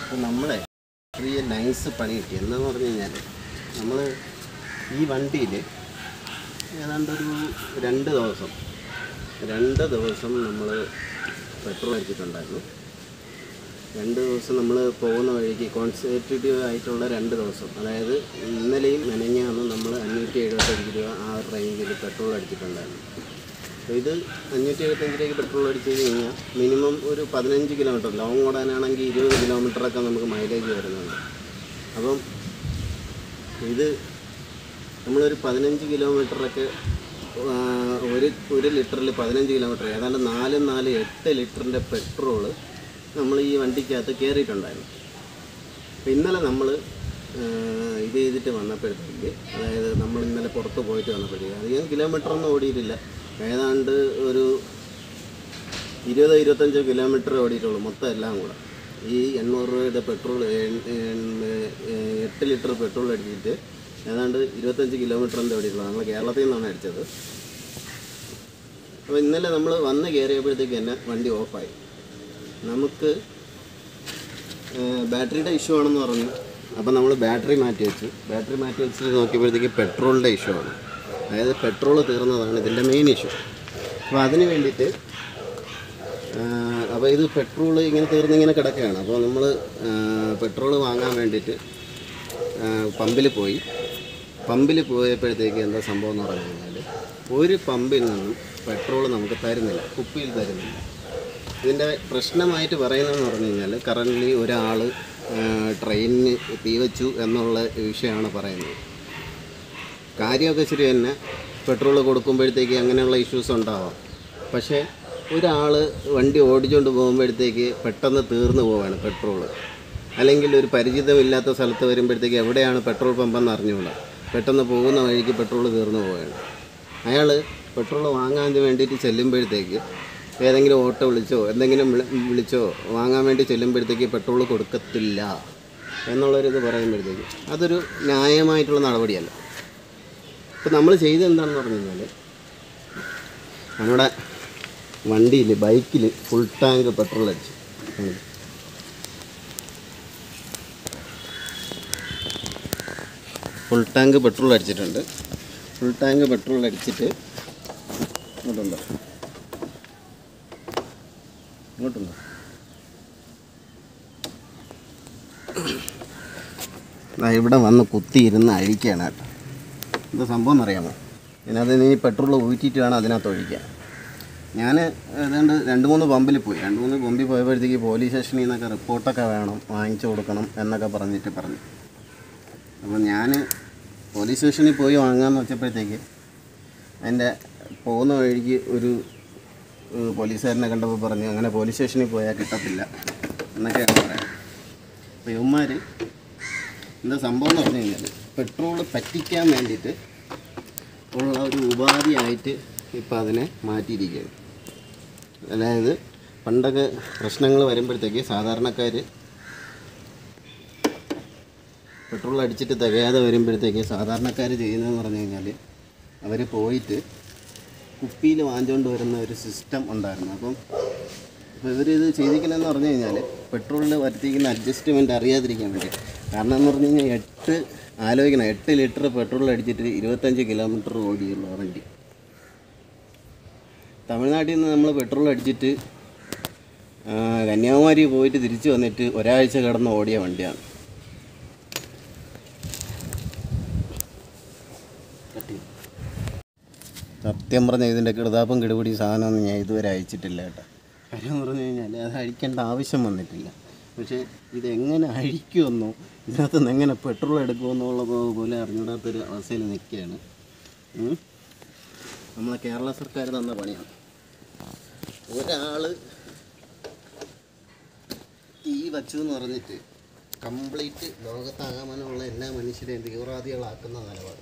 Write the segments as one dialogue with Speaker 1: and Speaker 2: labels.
Speaker 1: അപ്പോൾ നമ്മളെ ചെറിയ നൈസ് പണി കിട്ടി എന്താന്ന് പറഞ്ഞു കഴിഞ്ഞാൽ നമ്മൾ ഈ വണ്ടിയിൽ ഏതാണ്ട് ഒരു രണ്ട് ദിവസം രണ്ട് ദിവസം നമ്മൾ പെട്രോൾ അടിച്ചിട്ടുണ്ടായിരുന്നു രണ്ട് ദിവസം നമ്മൾ പോകുന്ന വഴിക്ക് കോൺസെൻട്രേറ്റീവ് ആയിട്ടുള്ള രണ്ട് ദിവസം അതായത് ഇന്നലെയും മെനഞ്ഞാന്നും നമ്മൾ അഞ്ഞൂറ്റി എഴുപത്തഞ്ച് രൂപ ആ റേഞ്ചിൽ പെട്രോൾ അടിച്ചിട്ടുണ്ടായിരുന്നു അപ്പോൾ ഇത് അഞ്ഞൂറ്റി എഴുപത്തഞ്ച് രൂപയ്ക്ക് പെട്രോൾ അടിച്ച് കഴിഞ്ഞാൽ മിനിമം ഒരു പതിനഞ്ച് കിലോമീറ്റർ ലോങ് ഓടാനാണെങ്കിൽ ഇരുപത് കിലോമീറ്ററൊക്കെ നമുക്ക് മൈലേജ് വരുന്നുണ്ട് അപ്പം ഇത് നമ്മളൊരു പതിനഞ്ച് കിലോമീറ്ററൊക്കെ ആ, ഒരു ഒരു ലിറ്ററിൽ പതിനഞ്ച് കിലോമീറ്റർ ഏതാണ്ട് നാല് നാല് എട്ട് ലിറ്ററിൻ്റെ പെട്രോള് നമ്മൾ ഈ വണ്ടിക്കകത്ത് കയറിയിട്ടുണ്ടായിരുന്നു അപ്പോൾ ഇന്നലെ നമ്മൾ ഇത് ചെയ്തിട്ട് വന്നപ്പോഴത്തേക്ക് അതായത് നമ്മൾ ഇന്നലെ പുറത്ത് പോയിട്ട് വന്നപ്പോഴത്തേക്ക് അധികം കിലോമീറ്റർ ഒന്നും ഓടിയിട്ടില്ല ഏതാണ്ട് ഒരു ഇരുപത് ഇരുപത്തഞ്ചോ കിലോമീറ്റർ ഓടിയിട്ടുള്ളൂ മൊത്തം എല്ലാം കൂടെ ഈ എണ്ണൂറ് രൂപയുടെ പെട്രോൾ എട്ട് ലിറ്റർ പെട്രോൾ അടിച്ചിട്ട് ഏതാണ്ട് ഇരുപത്തഞ്ച് കിലോമീറ്ററിൻ്റെ ഓടിയിട്ടുള്ളൂ നമ്മൾ കേരളത്തിൽ നിന്നാണ് അടിച്ചത് അപ്പോൾ ഇന്നലെ നമ്മൾ വന്ന് കയറിയപ്പോഴത്തേക്ക് തന്നെ വണ്ടി ഓഫായി നമുക്ക് ബാറ്ററിയുടെ ഇഷ്യൂ ആണെന്ന് പറഞ്ഞു അപ്പോൾ നമ്മൾ ബാറ്ററി മാറ്റി വെച്ചു ബാറ്ററി മാറ്റി വെച്ചിട്ട് നോക്കിയപ്പോഴത്തേക്ക് പെട്രോളിൻ്റെ ഇഷ്യൂ ആണ് അതായത് പെട്രോൾ തീർന്നതാണ് ഇതിൻ്റെ മെയിൻ ഇഷ്യൂ അപ്പോൾ അതിന് വേണ്ടിയിട്ട് അപ്പോൾ ഇത് പെട്രോൾ ഇങ്ങനെ തീർന്നിങ്ങനെ കിടക്കുകയാണ് അപ്പോൾ നമ്മൾ പെട്രോൾ വാങ്ങാൻ വേണ്ടിയിട്ട് പമ്പിൽ പോയി പമ്പിൽ പോയപ്പോഴത്തേക്ക് എന്താ സംഭവം എന്ന് പറഞ്ഞു കഴിഞ്ഞാൽ ഒരു പമ്പിൽ നിന്നും പെട്രോൾ നമുക്ക് തരുന്നില്ല കുപ്പിയിൽ തരുന്നില്ല ഇതിൻ്റെ പ്രശ്നമായിട്ട് പറയുന്നതെന്ന് പറഞ്ഞു കഴിഞ്ഞാൽ കറൻ്റ്ലി ഒരാൾ ട്രെയിനിന് തീ വെച്ചു എന്നുള്ള വിഷയമാണ് പറയുന്നത് കാര്യമൊക്കെ ശരി തന്നെ പെട്രോൾ കൊടുക്കുമ്പോഴത്തേക്ക് അങ്ങനെയുള്ള ഇഷ്യൂസ് ഉണ്ടാവാം പക്ഷേ ഒരാൾ വണ്ടി ഓടിച്ചുകൊണ്ട് പോകുമ്പോഴത്തേക്ക് പെട്ടെന്ന് തീർന്നു പോവാണ് പെട്രോൾ അല്ലെങ്കിൽ ഒരു പരിചിതമില്ലാത്ത സ്ഥലത്ത് വരുമ്പോഴത്തേക്ക് എവിടെയാണ് പെട്രോൾ പമ്പെന്ന് അറിഞ്ഞുകൂടാ പെട്ടെന്ന് പോകുന്ന വഴിക്ക് പെട്രോൾ തീർന്നു പോവുകയാണ് അയാൾ പെട്രോൾ വാങ്ങാൻ വേണ്ടിയിട്ട് ചെല്ലുമ്പോഴത്തേക്ക് ഏതെങ്കിലും ഓട്ടോ വിളിച്ചോ എന്തെങ്കിലും വിളി- വിളിച്ചോ വാങ്ങാൻ വേണ്ടി ചെല്ലുമ്പോഴത്തേക്ക് പെട്രോൾ കൊടുക്കത്തില്ല എന്നുള്ളൊരിത് പറയുമ്പോഴത്തേക്ക് അതൊരു ന്യായമായിട്ടുള്ള നടപടിയല്ല ഇപ്പം നമ്മൾ ചെയ്തത് എന്താണെന്ന് പറഞ്ഞു കഴിഞ്ഞാൽ നമ്മുടെ വണ്ടിയിൽ ബൈക്കിൽ ഫുൾ ടാങ്ക് പെട്രോൾ അടിച്ചു ഉം. ഫുൾ ടാങ്ക് പെട്രോൾ അടിച്ചിട്ടുണ്ട് ഫുൾ ടാങ്ക് പെട്രോൾ അടിച്ചിട്ട് ഇങ്ങോട്ടുണ്ടോ ഇങ്ങോട്ടുണ്ടോ ദാ ഇവിടെ വന്ന് കുത്തിയിരുന്ന് അഴിക്കുകയാണ് കേട്ടോ എന്താ സംഭവം എന്നറിയാമോ ഇതിനകത്ത് ഇനി പെട്രോൾ ഊറ്റിയിട്ട് വേണം അതിനകത്ത് ഒഴിക്കാൻ ഞാൻ ഏതാണ്ട് രണ്ട് മൂന്ന് പമ്പിൽ പോയി രണ്ട് മൂന്ന് പമ്പിൽ പോയപ്പോഴത്തേക്ക് പോലീസ് സ്റ്റേഷനിൽ നിന്നൊക്കെ റിപ്പോർട്ടൊക്കെ വേണം വാങ്ങിച്ചു കൊടുക്കണം എന്നൊക്കെ പറഞ്ഞിട്ട് പറഞ്ഞു അപ്പോൾ ഞാൻ പോലീസ് സ്റ്റേഷനിൽ പോയി വാങ്ങാമെന്ന് വെച്ചപ്പോഴത്തേക്ക് അതിൻ്റെ പോകുന്ന വഴിക്ക് ഒരു ഏഹ്, പോലീസുകാരനെ കണ്ടപ്പോൾ പറഞ്ഞു അങ്ങനെ പോലീസ് സ്റ്റേഷനിൽ പോയാൽ കിട്ടത്തില്ല എന്നൊക്കെയാണ് പറയാം അപ്പോൾ ഇവന്മാർ എന്താ സംഭവം എന്ന് പറഞ്ഞു കഴിഞ്ഞാൽ പെട്രോൾ പറ്റിക്കാൻ വേണ്ടിയിട്ട് ഉള്ള ഒരു ഉപാധിയായിട്ട് ഇപ്പോൾ അതിനെ മാറ്റിയിരിക്കുകയാണ് അതായത് പണ്ടൊക്കെ പ്രശ്നങ്ങൾ വരുമ്പോഴത്തേക്ക് സാധാരണക്കാർ പെട്രോൾ അടിച്ചിട്ട് തികയാതെ വരുമ്പോഴത്തേക്ക് സാധാരണക്കാർ ചെയ്യുന്നതെന്ന് പറഞ്ഞു കഴിഞ്ഞാൽ അവർ പോയിട്ട് കുപ്പിയിൽ വാങ്ങിച്ചുകൊണ്ട് വരുന്ന ഒരു സിസ്റ്റം ഉണ്ടായിരുന്നു അപ്പം അപ്പോൾ ഇവരിത് ചെയ്തിരിക്കണമെന്ന് പറഞ്ഞു കഴിഞ്ഞാൽ പെട്രോളിൽ വരുത്തിയിരിക്കുന്ന അഡ്ജസ്റ്റ്മെൻറ്റ് അറിയാതിരിക്കാൻ വേണ്ടി കാരണം എന്ന് പറഞ്ഞു കഴിഞ്ഞാൽ എട്ട് ആലോചിക്കണം എട്ട് ലിറ്റർ പെട്രോൾ അടിച്ചിട്ട് ഇരുപത്തഞ്ച് കിലോമീറ്റർ ഓടിയുള്ളൂ ആ വണ്ടി തമിഴ്നാട്ടിൽ നിന്ന് നമ്മൾ പെട്രോൾ അടിച്ചിട്ട് ആ, കന്യാകുമാരി പോയിട്ട് തിരിച്ച് വന്നിട്ട് ഒരാഴ്ച കിടന്ന് ഓടിയ വണ്ടിയാണ് സത്യം പറഞ്ഞാൽ ഇതിൻ്റെ കിടതാപ്പം കിടുപിടി സാധനമൊന്നും ഞാൻ ഇതുവരെ അയച്ചിട്ടില്ല കേട്ടോ കാര്യം എന്ന് പറഞ്ഞു കഴിഞ്ഞാൽ അത് അഴിക്കേണ്ട ആവശ്യം വന്നിട്ടില്ല പക്ഷേ ഇതെങ്ങനെ അഴിക്കുമെന്നോ ഇതിനകത്ത് നിന്ന് എങ്ങനെ പെട്രോൾ എടുക്കുമെന്നുള്ളത് പോലെ അറിഞ്ഞൂടാത്തൊരു അവസ്ഥയിൽ നിൽക്കുകയാണ് ഉം. നമ്മളെ കേരള സർക്കാർ തന്ന പണിയാണ് ഒരാൾ തീ വച്ചു എന്ന് പറഞ്ഞിട്ട് കംപ്ലീറ്റ് ലോകത്താകമാനമുള്ള എല്ലാ മനുഷ്യരെയും തീവ്രവാദികളാക്കുന്ന നിലപാട്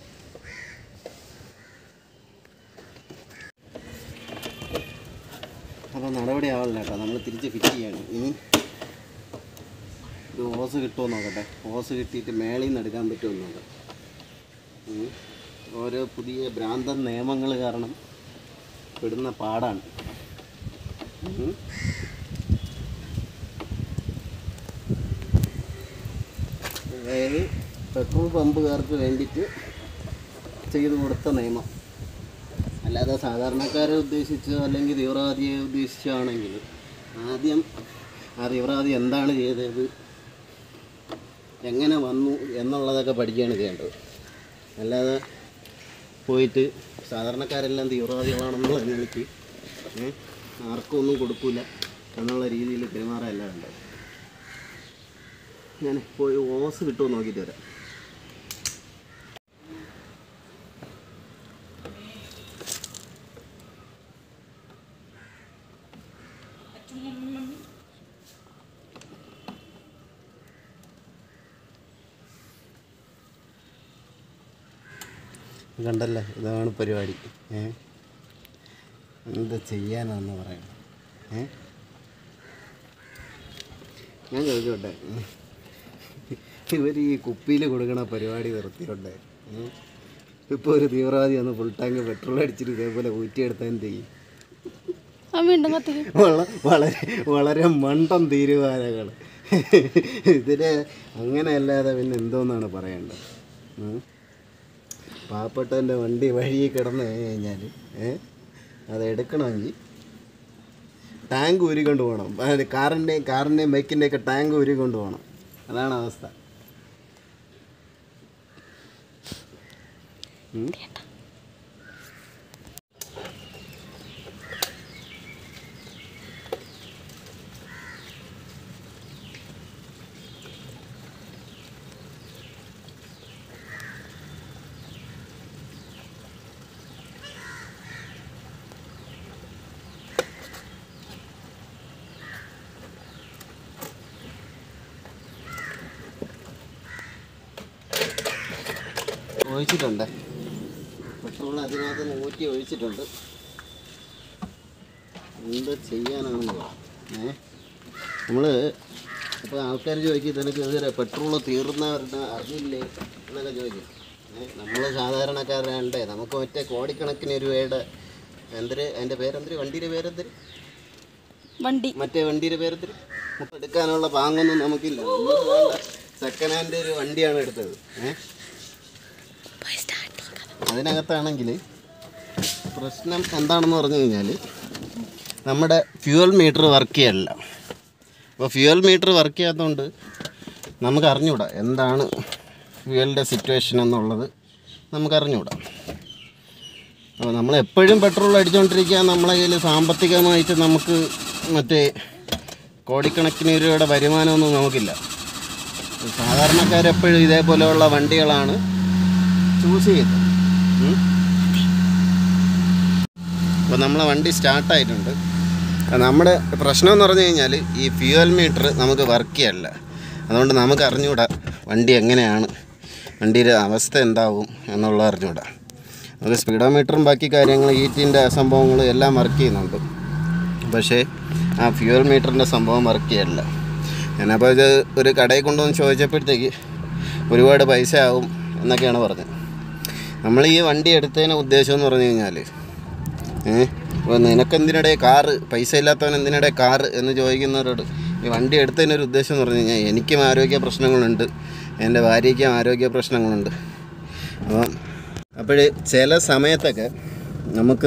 Speaker 1: അപ്പോൾ നടപടി ആവില്ല കേട്ടോ നമ്മൾ തിരിച്ച് ഫിറ്റ് ചെയ്യാണ് ഇനി ഒരു ഓസ് കിട്ടുമോ നോക്കട്ടെ ഓസ് കിട്ടിയിട്ട് മേളിൽ നിന്ന് എടുക്കാൻ പറ്റുമോ നോക്കാം ഉം. ഓരോ പുതിയ ഭ്രാന്തൻ നിയമങ്ങൾ കാരണം പെടുന്ന പാടാണ് ഉം. അതായത് പെട്രോൾ പമ്പുകാർക്ക് വേണ്ടിയിട്ട് ചെയ്തു കൊടുത്ത നിയമം അല്ലാതെ സാധാരണക്കാരെ ഉദ്ദേശിച്ചോ അല്ലെങ്കിൽ തീവ്രവാദിയെ ഉദ്ദേശിച്ചാണെങ്കിൽ ആദ്യം ആ തീവ്രവാദി എന്താണ് ചെയ്തത് എങ്ങനെ വന്നു എന്നുള്ളതൊക്കെ പഠിക്കുകയാണ് ചെയ്യേണ്ടത് അല്ലാതെ പോയിട്ട് സാധാരണക്കാരെല്ലാം തീവ്രവാദികളാണെന്നുള്ള നിലയ്ക്ക് ഏ, ആർക്കും ഒന്നും കൊടുക്കില്ല എന്നുള്ള രീതിയിൽ പെരുമാറല്ല വേണ്ടത് ഞാൻ പോയി ഓസ് കിട്ടുമോ നോക്കിയിട്ട് വരാം കണ്ടല്ലേ ഇതാണ് പരിപാടി ഏ എന്ത് ചെയ്യാനാന്ന് പറയണം ഏ ഞാൻ ചോദിച്ചോട്ടെ ഇവർ ഈ കുപ്പിയിൽ കൊടുക്കണ പരിപാടി നിർത്തിയോട്ടെ ഇപ്പോൾ ഒരു തീവ്രവാദി വന്ന് ഫുൾ ടാങ്ക് പെട്രോൾ അടിച്ചിട്ട് ഇതേപോലെ ഊറ്റിയെടുത്താൽ എന്ത് ചെയ്യും
Speaker 2: ആ വീണ്ടും കത്തിക്കും
Speaker 1: വള- വളരെ വളരെ മണ്ടം തീരുമാനങ്ങൾ ഇതിന് അങ്ങനെയല്ലാതെ പിന്നെ എന്തോന്നാണ് പറയേണ്ടത് ഉം? പാവപ്പെട്ടവൻ്റെ വണ്ടി വഴിയിൽ കിടന്ന് കഴിഞ്ഞാൽ ഏ അത് എടുക്കണമെങ്കിൽ ടാങ്ക് ഊരിക്കൊണ്ട് പോകണം അതായത് കാറിൻ്റെയും കാറിൻ്റെയും ബൈക്കിൻ്റെയും ഒക്കെ ടാങ്ക് ഊരിക്കൊണ്ട് പോകണം അതാണ് അവസ്ഥ ഉം? ഒഴിച്ചിട്ടുണ്ട് പെട്രോൾ അതിനകത്ത് നിന്ന് ഊറ്റി ഒഴിച്ചിട്ടുണ്ട് എന്ത് ചെയ്യാനാണെന്ന് പറ ഏ നമ്മൾ അപ്പോൾ ആൾക്കാർ ചോദിക്കും നിനക്ക് ഇതുവരെ പെട്രോൾ തീർന്നവരുടെ അറിയില്ലേ എന്നൊക്കെ ചോദിക്കും ഏ നമ്മൾ സാധാരണക്കാരണ്ടേ നമുക്ക് മറ്റേ കോടിക്കണക്കിന് രൂപയുടെ എന്തൊരു അതിൻ്റെ പേരെന്തൊരു വണ്ടിയുടെ പേരെന്തൊരു
Speaker 2: വണ്ടി
Speaker 1: മറ്റേ വണ്ടിയുടെ പേരെന്തൊരു എടുക്കാനുള്ള പാങ്ങൊന്നും നമുക്കില്ല നമ്മൾ വേണ്ട സെക്കൻഡ് ഹാൻഡ് ഒരു വണ്ടിയാണ് എടുത്തത് ഏഹ് അതിനകത്താണെങ്കിൽ പ്രശ്നം എന്താണെന്ന് പറഞ്ഞു കഴിഞ്ഞാൽ നമ്മുടെ ഫ്യൂവൽ മീറ്റർ വർക്ക് ചെയ്യല്ല അപ്പോൾ ഫ്യൂവൽ മീറ്റർ വർക്ക് ചെയ്യാത്തതുകൊണ്ട് നമുക്ക് അറിഞ്ഞൂടാ എന്താണ് ഫ്യൂവലിൻ്റെ സിറ്റുവേഷൻ എന്നുള്ളത് നമുക്ക് അറിഞ്ഞൂടാ അപ്പോൾ നമ്മൾ എപ്പോഴും പെട്രോൾ അടിച്ചുകൊണ്ടിരിക്കുക നമ്മളെ കയ്യിൽ സാമ്പത്തികമായിട്ട് നമുക്ക് മറ്റേ കോടിക്കണക്കിന് രൂപയുടെ വരുമാനമൊന്നും നമുക്കില്ല സാധാരണക്കാരെപ്പോഴും ഇതേപോലെയുള്ള വണ്ടികളാണ് ചൂസ് ചെയ്യുന്നത് ഉം. അപ്പോൾ നമ്മളെ വണ്ടി സ്റ്റാർട്ടായിട്ടുണ്ട് നമ്മുടെ പ്രശ്നം എന്ന് പറഞ്ഞു കഴിഞ്ഞാൽ ഈ ഫ്യൂവൽ മീറ്റർ നമുക്ക് വർക്ക് ചെയ്യല്ല അതുകൊണ്ട് നമുക്ക് അറിഞ്ഞൂടാ വണ്ടി എങ്ങനെയാണ് വണ്ടിയുടെ അവസ്ഥ എന്താവും എന്നുള്ളത് അറിഞ്ഞൂടാ നമുക്ക് സ്പീഡോമീറ്ററും ബാക്കി കാര്യങ്ങൾ ഹീറ്റിൻ്റെ സംഭവങ്ങളും എല്ലാം വർക്ക് ചെയ്യുന്നുണ്ട് പക്ഷേ ആ ഫ്യൂവൽ മീറ്ററിൻ്റെ സംഭവം വർക്ക് ചെയ്യല്ല ഞാനപ്പോൾ ഇത് ഒരു കടയിൽ കൊണ്ടുവന്ന് ചോദിച്ചപ്പോഴത്തേക്ക് ഒരുപാട് പൈസ ആവും എന്നൊക്കെയാണ് പറഞ്ഞത് നമ്മൾ ഈ വണ്ടി എടുത്തതിന് ഉദ്ദേശം എന്ന് പറഞ്ഞു കഴിഞ്ഞാൽ ഏഹ് അപ്പോൾ നിനക്കെന്തിനിടെ കാറ് പൈസ ഇല്ലാത്തവൻ എന്തിനിടെ കാറ് എന്ന് ചോദിക്കുന്നവരോട് ഈ വണ്ടി എടുത്തതിനൊരു ഉദ്ദേശം എന്ന് പറഞ്ഞു കഴിഞ്ഞാൽ എനിക്കും ആരോഗ്യ പ്രശ്നങ്ങളുണ്ട് എൻ്റെ ഭാര്യയ്ക്കും ആരോഗ്യ പ്രശ്നങ്ങളുണ്ട് അപ്പം അപ്പോൾ ചില സമയത്തൊക്കെ നമുക്ക്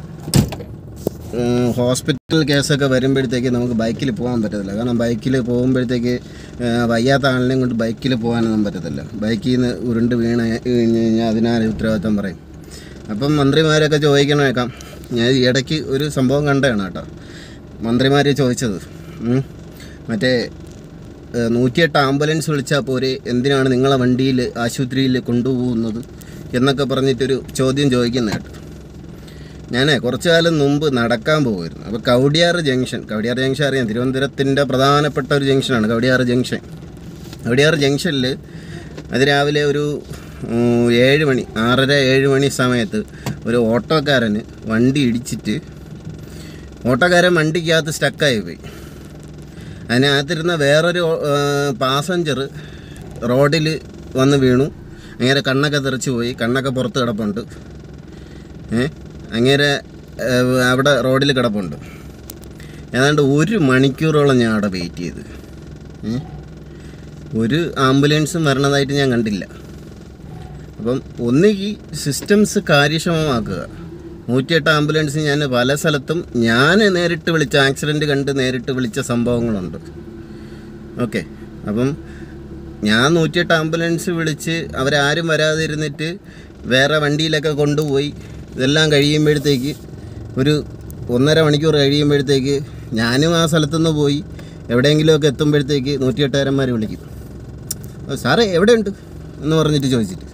Speaker 1: ഉം, ഹോസ്പിറ്റൽ കേസൊക്കെ വരുമ്പോഴത്തേക്ക് നമുക്ക് ബൈക്കിൽ പോകാൻ പറ്റത്തില്ല കാരണം ബൈക്കിൽ പോകുമ്പോഴത്തേക്ക് ആ, വയ്യാത്ത ആളിനെയും കൊണ്ട് ബൈക്കിൽ പോകാനൊന്നും പറ്റത്തില്ല ബൈക്കിൽ നിന്ന് ഉരുണ്ട് വീണ വീണ് കഴിഞ്ഞാൽ അതിനാര് ഉത്തരവാദിത്തം പറയും അപ്പം മന്ത്രിമാരൊക്കെ ചോദിക്കണേക്കാം ഞാൻ ഈ ഇടയ്ക്ക് ഒരു സംഭവം കണ്ടതാണ് കേട്ടോ മന്ത്രിമാർ ചോദിച്ചത് ഉം. മറ്റേ ഏഹ്, നൂറ്റിയെട്ട് ആംബുലൻസ് വിളിച്ചാൽ പോരെ എന്തിനാണ് നിങ്ങളെ വണ്ടിയിൽ ആശുപത്രിയിൽ കൊണ്ടുപോകുന്നത് എന്നൊക്കെ പറഞ്ഞിട്ടൊരു ചോദ്യം ചോദിക്കുന്ന കേട്ടു ഞാൻ കുറച്ചു കാലം മുമ്പ് നടക്കാൻ പോകുമായിരുന്നു അപ്പോൾ കവടിയാറ് ജംഗ്ഷൻ കവടിയാറ് ജംഗ്ഷൻ അറിയാം തിരുവനന്തപുരത്തിൻ്റെ പ്രധാനപ്പെട്ട ഒരു ജംഗ്ഷനാണ് കവടിയാറ് ജംഗ്ഷൻ കവടിയാറ് ജംഗ്ഷനിൽ അതിരാവിലെ ഒരു ഉം, ഏഴ് മണി ആറര ഏഴ് മണി സമയത്ത് ഒരു ഓട്ടോക്കാരന് വണ്ടി ഇടിച്ചിട്ട് ഓട്ടോക്കാരൻ വണ്ടിക്കകത്ത് സ്റ്റക്കായി പോയി അതിനകത്തിരുന്ന വേറൊരു പാസഞ്ചർ റോഡിൽ വന്ന് വീണു അങ്ങനെ കണ്ണൊക്കെ തെറിച്ച് പോയി കണ്ണൊക്കെ പുറത്ത് കിടപ്പുണ്ട് ഏ അങ്ങനെ ഏഹ്, അവിടെ റോഡിൽ കിടപ്പുണ്ട് ഏതാണ്ട് ഒരു മണിക്കൂറോളം ഞാൻ അവിടെ വെയിറ്റ് ചെയ്ത് ഏ ഒരു ആംബുലൻസും വരണതായിട്ട് ഞാൻ കണ്ടില്ല അപ്പം ഒന്നുകിൽ സിസ്റ്റംസ് കാര്യക്ഷമമാക്കുക നൂറ്റിയെട്ട് ആംബുലൻസ് ഞാൻ പല സ്ഥലത്തും ഞാൻ നേരിട്ട് വിളിച്ച ആക്സിഡൻറ്റ് കണ്ട് നേരിട്ട് വിളിച്ച സംഭവങ്ങളുണ്ട് ഓക്കെ അപ്പം ഞാൻ നൂറ്റിയെട്ട് ആംബുലൻസ് വിളിച്ച് അവരാരും വരാതിരുന്നിട്ട് വേറെ വണ്ടിയിലൊക്കെ കൊണ്ടുപോയി ഇതെല്ലാം കഴിയുമ്പോഴത്തേക്ക് ഒരു ഒന്നര മണിക്കൂർ കഴിയുമ്പോഴത്തേക്ക് ഞാനും ആ സ്ഥലത്തുനിന്ന് പോയി എവിടെയെങ്കിലുമൊക്കെ എത്തുമ്പോഴത്തേക്ക് നൂറ്റിയെട്ടുകാരന്മാർ വിളിക്കും "ഓ, സാറേ എവിടെയുണ്ട് എന്ന് പറഞ്ഞിട്ട് ചോദിച്ചിട്ട്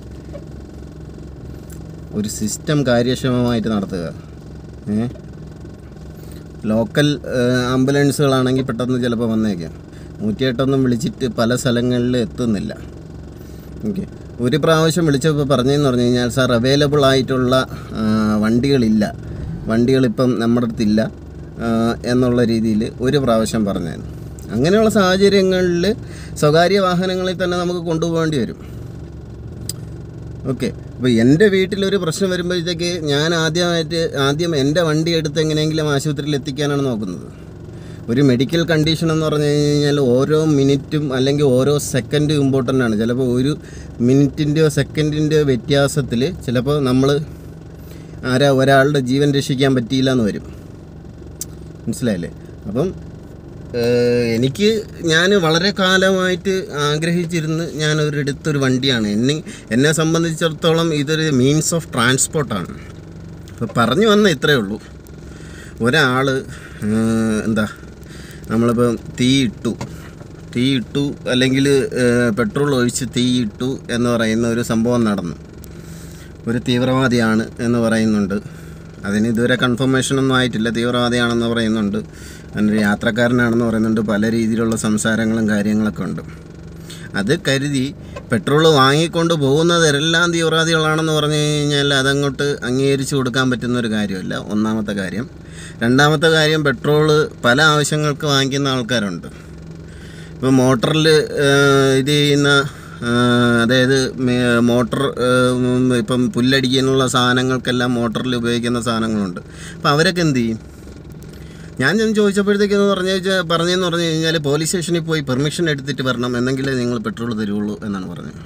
Speaker 1: ഒരു സിസ്റ്റം കാര്യക്ഷമമായിട്ട് നടത്തുക ഏ ലോക്കൽ ഏഹ്, ആംബുലൻസുകളാണെങ്കിൽ പെട്ടെന്ന് ചിലപ്പോൾ വന്നേക്കാം നൂറ്റിയെട്ടൊന്നും വിളിച്ചിട്ട് പല സ്ഥലങ്ങളിൽ എത്തുന്നില്ല ഓക്കെ ഒരു പ്രാവശ്യം വിളിച്ചപ്പോൾ പറഞ്ഞതെന്ന് പറഞ്ഞു കഴിഞ്ഞാൽ സാർ അവൈലബിൾ ആയിട്ടുള്ള ആ, വണ്ടികളില്ല വണ്ടികളിപ്പം നമ്മുടെ അടുത്തില്ല ആ, എന്നുള്ള രീതിയിൽ ഒരു പ്രാവശ്യം പറഞ്ഞായിരുന്നു അങ്ങനെയുള്ള സാഹചര്യങ്ങളിൽ സ്വകാര്യ വാഹനങ്ങളിൽ തന്നെ നമുക്ക് കൊണ്ടുപോകേണ്ടി വരും ഓക്കെ അപ്പോൾ എൻ്റെ വീട്ടിലൊരു പ്രശ്നം വരുമ്പോഴത്തേക്ക് ഞാൻ ആദ്യമായിട്ട് ആദ്യം എൻ്റെ വണ്ടി എടുത്ത് എങ്ങനെയെങ്കിലും ആശുപത്രിയിൽ എത്തിക്കാനാണ് നോക്കുന്നത് ഒരു മെഡിക്കൽ കണ്ടീഷൻ എന്ന് പറഞ്ഞു കഴിഞ്ഞാൽ ഓരോ മിനിറ്റും അല്ലെങ്കിൽ ഓരോ സെക്കൻഡും ഇമ്പോർട്ടൻ്റ് ആണ് ചിലപ്പോൾ ഒരു മിനിറ്റിൻ്റെയോ സെക്കൻഡിൻ്റെയോ വ്യത്യാസത്തിൽ ചിലപ്പോൾ നമ്മൾ ആരാ ഒരാളുടെ ജീവൻ രക്ഷിക്കാൻ പറ്റിയില്ല എന്ന് വരും മനസ്സിലായില്ലേ അപ്പം ഏഹ്, എനിക്ക് ഞാൻ വളരെ കാലമായിട്ട് ആഗ്രഹിച്ചിരുന്ന് ഞാൻ ഒരിടത്തൊരു വണ്ടിയാണ് എന്നെ എന്നെ സംബന്ധിച്ചിടത്തോളം ഇതൊരു മീൻസ് ഓഫ് ട്രാൻസ്പോർട്ടാണ് അപ്പോൾ പറഞ്ഞു വന്ന ഇത്രയേ ഉള്ളൂ ഒരാൾ എന്താ നമ്മളിപ്പോൾ തീ ഇട്ടു തീ ഇട്ടു അല്ലെങ്കിൽ പെട്രോൾ ഒഴിച്ച് തീ ഇട്ടു എന്ന് പറയുന്ന ഒരു സംഭവം നടന്നു ഒരു തീവ്രവാദിയാണ് എന്ന് പറയുന്നുണ്ട് അതിന് ഇതുവരെ കൺഫർമേഷൻ ഒന്നും ആയിട്ടില്ല തീവ്രവാദിയാണെന്ന് പറയുന്നുണ്ട് അതിനൊരു യാത്രക്കാരനാണെന്ന് പറയുന്നുണ്ട് പല രീതിയിലുള്ള സംസാരങ്ങളും കാര്യങ്ങളൊക്കെ ഉണ്ട് അത് കരുതി പെട്രോൾ വാങ്ങിക്കൊണ്ട് പോകുന്നവരെല്ലാം തീവ്രവാദികളാണെന്ന് പറഞ്ഞു കഴിഞ്ഞാൽ അതങ്ങോട്ട് അംഗീകരിച്ച് കൊടുക്കാൻ പറ്റുന്ന ഒരു കാര്യമല്ല ഒന്നാമത്തെ കാര്യം രണ്ടാമത്തെ കാര്യം പെട്രോള് പല ആവശ്യങ്ങൾക്ക് വാങ്ങിക്കുന്ന ആൾക്കാരുണ്ട് ഇപ്പോൾ മോട്ടറിൽ ഇത് ചെയ്യുന്ന ആ, അതായത് മേ- മോട്ടർ ഉം, ഇപ്പം പുല്ലടിക്കാനുള്ള സാധനങ്ങൾക്കെല്ലാം മോട്ടറിൽ ഉപയോഗിക്കുന്ന സാധനങ്ങളുണ്ട് അപ്പോൾ അവരൊക്കെ എന്ത് ചെയ്യും ഞാൻ ചെന്ന് ചോദിച്ചപ്പോഴത്തേക്കെന്ന് പറഞ്ഞു വെച്ചാൽ പറഞ്ഞതെന്ന് പറഞ്ഞു കഴിഞ്ഞാൽ പോലീസ് സ്റ്റേഷനിൽ പോയി പെർമിഷൻ എടുത്തിട്ട് വരണം എന്നെങ്കിലേ നിങ്ങൾ പെട്രോൾ തരുള്ളൂ എന്നാണ് പറഞ്ഞത്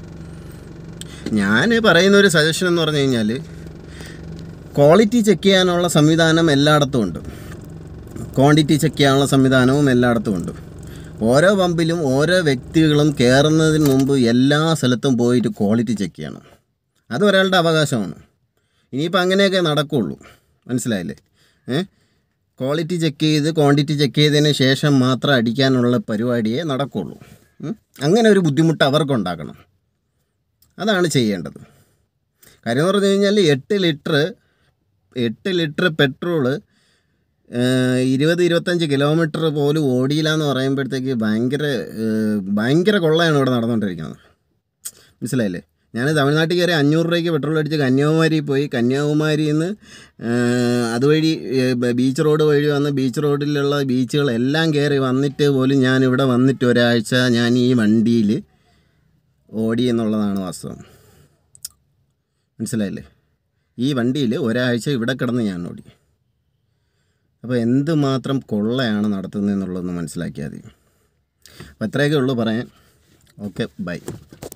Speaker 1: ഞാൻ പറയുന്ന ഒരു സജഷൻ എന്ന് പറഞ്ഞു കഴിഞ്ഞാൽ ക്വാളിറ്റി ചെക്ക് ചെയ്യാനുള്ള സംവിധാനം എല്ലായിടത്തും ഉണ്ട് ക്വാണ്ടിറ്റി ചെക്ക് ചെയ്യാനുള്ള സംവിധാനവും എല്ലായിടത്തും ഉണ്ട് ഓരോ പമ്പിലും ഓരോ വ്യക്തികളും കയറുന്നതിന് മുമ്പ് എല്ലാ സ്ഥലത്തും പോയിട്ട് ക്വാളിറ്റി ചെക്ക് ചെയ്യണം അത് ഒരാളുടെ അവകാശമാണ് ഇനിയിപ്പോൾ അങ്ങനെയൊക്കെ നടക്കുള്ളൂ മനസ്സിലായില്ലേ ഏ ക്വാളിറ്റി ചെക്ക് ചെയ്ത് ക്വാണ്ടിറ്റി ചെക്ക് ചെയ്തതിന് ശേഷം മാത്രം അടിക്കാനുള്ള പരിപാടിയേ നടക്കുള്ളൂ ഉം? അങ്ങനെ ഒരു ബുദ്ധിമുട്ട് അവർക്കുണ്ടാക്കണം അതാണ് ചെയ്യേണ്ടത് കാര്യം എന്ന് പറഞ്ഞു കഴിഞ്ഞാൽ എട്ട് ലിറ്റർ എട്ട് ലിറ്റർ പെട്രോള് ഏഹ്, ഇരുപത് ഇരുപത്തഞ്ച് കിലോമീറ്റർ പോലും ഓടിയില്ല എന്ന് പറയുമ്പോഴത്തേക്ക് ഭയങ്കര ഏഹ്, ഭയങ്കര കൊള്ളയാണ് ഇവിടെ നടന്നുകൊണ്ടിരിക്കുന്നത് മനസ്സിലായില്ലേ ഞാൻ തമിഴ്നാട്ടിൽ കയറി അഞ്ഞൂറ് രൂപയ്ക്ക് പെട്രോൾ അടിച്ച് കന്യാകുമാരി പോയി കന്യാകുമാരിയിൽ നിന്ന് ഏഹ്, അതുവഴി ഏഹ്, ബ- ബീച്ച് റോഡ് വഴി വന്ന് ബീച്ച് റോഡിലുള്ള ബീച്ചുകളെല്ലാം കയറി വന്നിട്ട് പോലും ഞാൻ ഇവിടെ വന്നിട്ട് ഒരാഴ്ച ഞാൻ ഈ വണ്ടിയിൽ ഓടി എന്നുള്ളതാണ് വാസ്തവം മനസ്സിലായില്ലേ ഈ വണ്ടിയിൽ ഒരാഴ്ച ഇവിടെ കിടന്ന് ഞാൻ ഓടി അപ്പോൾ എന്തുമാത്രം കൊള്ളയാണ് നടത്തുന്നതെന്നുള്ളതൊന്ന് മനസ്സിലാക്കിയാൽ മതി അപ്പോൾ അത്രയൊക്കെ ഉള്ളൂ പറയാൻ ഓക്കെ ബൈ